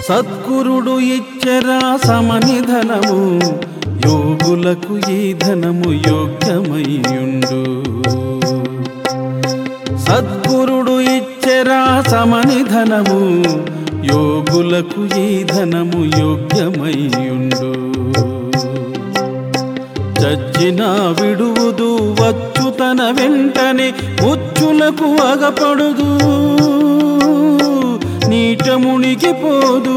సద్గురుడు ఇచ్చరా సమనిధనము యోగులకు ఈ ధనము యోగ్యమయ్యుండు సద్గురుడు ఇచ్చరా సమనిధనము యోగులకు ఈ ధనము యోగ్యమయ్యుండు చచ్చిన విడువుదు వచ్చు తన వెంటనే ముచ్చులకు అగపడుదు నీట మునిగిపోదు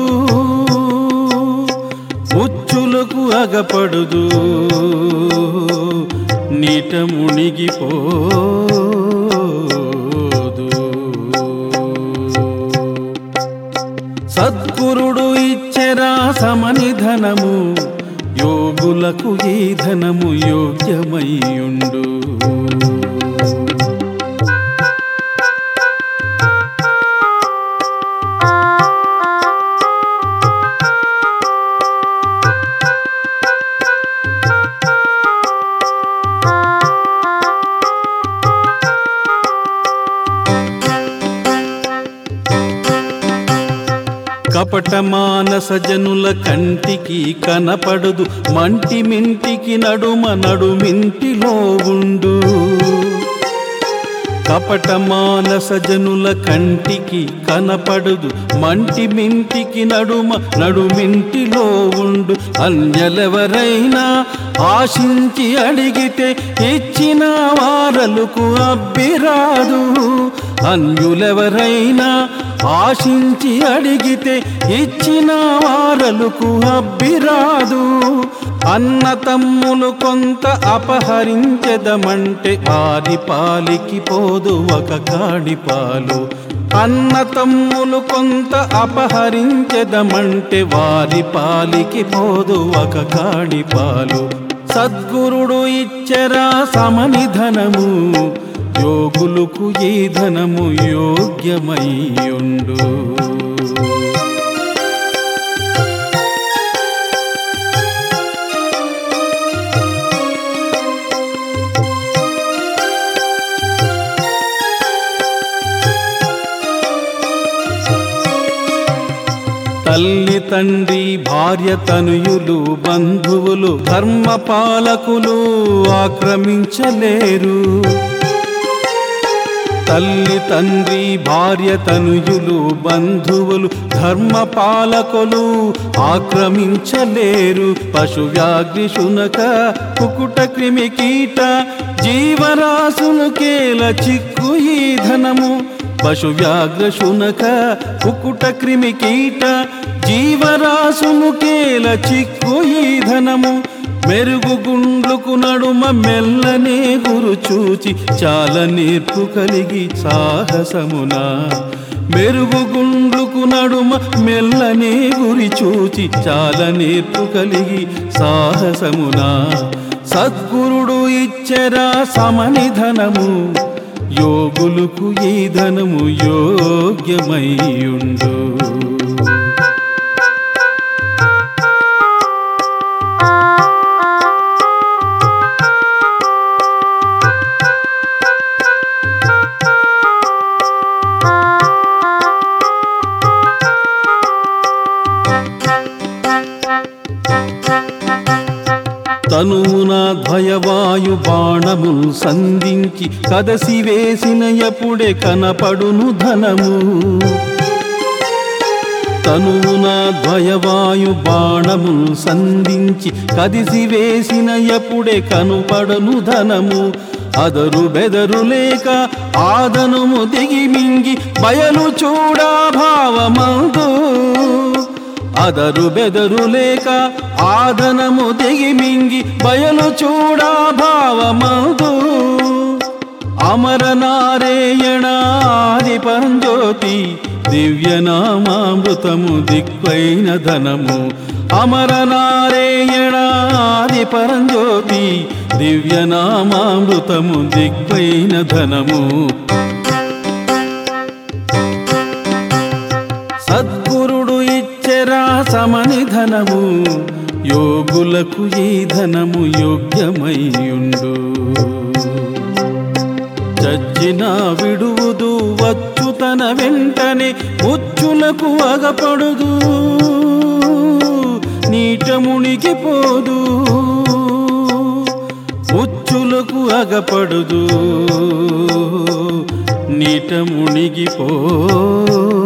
ముచ్చులకు అగపడుదు నీట మునిగిపోదు సద్గురుడు ఇచ్చెరా సమనిధనము యోగులకు ఈ ధనము యోగ్యమయ్యుండు కపట మానస జనుల కంటికి కనపడదు మంటి మింటికి నడుమ నడుమింటిలో ఉండు కపట మానస జనుల కంటికి కనపడదు మంటి మింటికి నడుమ నడుమింటిలో ఉండు అన్యలెవరైనా ఆశించి అడిగితే ఇచ్చిన వారలకు అబ్బిరాదు అన్యులెవరైనా ఆశించి అడిగితే ఇచ్చిన వారలకు అబ్బిరాదు అన్న తమ్ములు కొంత అపహరించెదమంటే ఆది పాలికి పోదు ఒక కాడి పాలు అన్న తమ్ములు కొంత అపహరించెదమంటే వారి పాలికి పోదు ఒక కాడి పాలు సద్గురుడు ఇచ్చరా సమనిధనము యోగులకు ఈ ధనము యోగ్యమయ్యుండు తల్లి తండ్రి భార్య తనుయులు బంధువులు ధర్మపాలకులు ఆక్రమించలేరు తల్లి తండ్రి భార్య తనుయులు బంధువులు ధర్మపాలకులు ఆక్రమించలేరు పశు వ్యాఘ్రి శునక కుకుట క్రిమి కీట జీవరాశులు కేల చిక్కు ఈ ధనము పశు వ్యాఘ్ర శునక కుకుట క్రిమి కీట జీవరాశులు కేల చిక్కు ఈ ధనము మెరుగు గుండ్లుకు నడుమ మెల్లనే గురు చూచి చాలా నేర్పు కలిగి సాహసమున మెరుగు గుండ్లుకు నడుమ మెల్లనే గురి చూచి చాలా నేర్పు కలిగి సాహసమున సద్గురుడు ఇచ్చరా సమనిధనము యోగులకు ఈ ధనము యోగ్యమయ్యుండు తనువున ద్వయవాయు బాణములు సంధించి కదసి వేసిన ఎప్పుడే కనపడును ధనము తనువున ద్వయవాయు బాణములు సంధించి కదిసి వేసిన ఎప్పుడే కనుపడను ధనము అదరు బెదరు లేక ఆదనుము దిగి మింగి బయలు చూడా భావమందు అదరు బెదరు లేక ఆదనము దిగి మింగి బయలు చూడా భావమందు అమర నారాయణ ఆది పరంజ్యోతి దివ్యనామామృతము దిక్వైన ధనము అమర నారాయణ ఆది పరంజ్యోతి దివ్యనామామృతము దిక్వైన ధనము సద్గురుడు ఇచ్చెరా సమని ధనము యోగులకు ఈ ధనము యోగ్యమయ్యుండు చచ్చిన విడువుదు వచ్చు తన వెంటనే ఉచ్చులకు అగపడుదు నీట మునిగిపోదు ఉచ్చులకు అగపడుదు నీట మునిగిపోదు